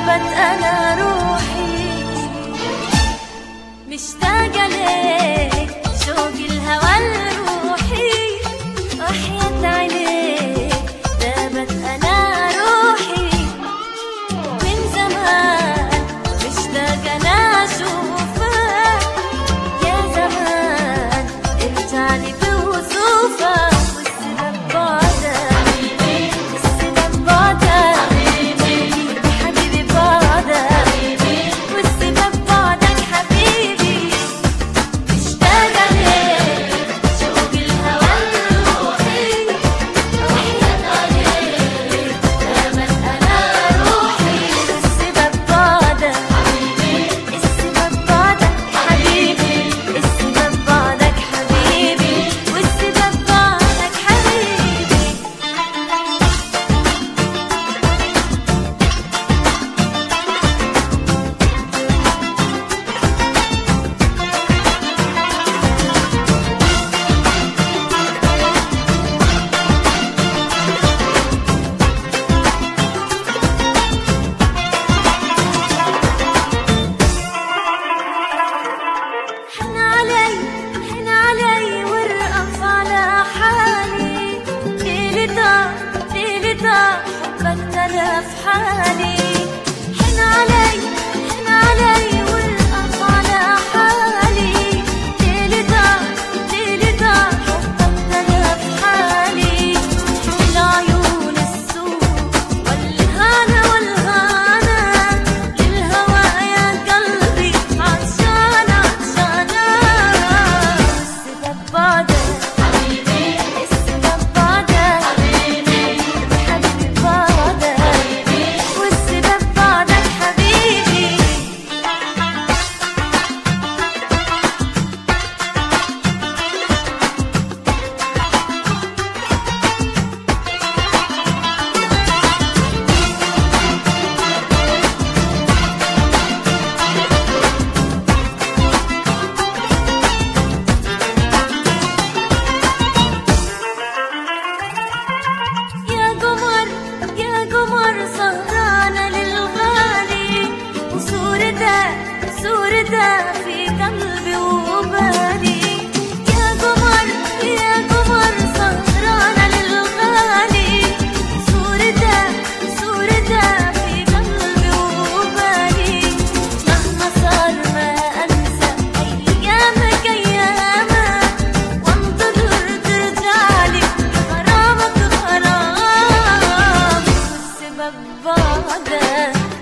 غابت أنا روحي مشتاقة ليك شوق الهوى لروحي وحياة عينيك غابت أنا روحي من زمان مشتاقة أنا أشوفك يا زمان ارجعلي بوصوفك والسبب بعدك السبب بعدك حبيبي بعدك والسبب بعدك حبيبي مشتاقة ليك شوق الهوى لروحي وحياة عليك غابت أنا روحي السبب بعدك السبب بعدك حبيبي السبب بعدك حبيبي والسبب بعدك حبيبي حن علي حن علي وارقص على حالي ليلي طار ليلي طار حبك تلف حالي حن علي حن علي وارقص على حالي ليلي طار ليلي طار حبك تلف حالي العيون السود والهنا والهنا للهوى يا قلبي عطشان عطشان السبب بعدك السبب بعدك حبيبي بعدك والسبب بعدك حبيبي يا قمر يا قمر سهرانة للغالي وصورته صورته في قلبي وبالي يا قمر يا قمر سهرانة للغالي صورته صورته في قلبي وبالي مهما صار ما أنسى أيامك أيامك وانتظر ترجعلي غرامك غرام والسبب بعدك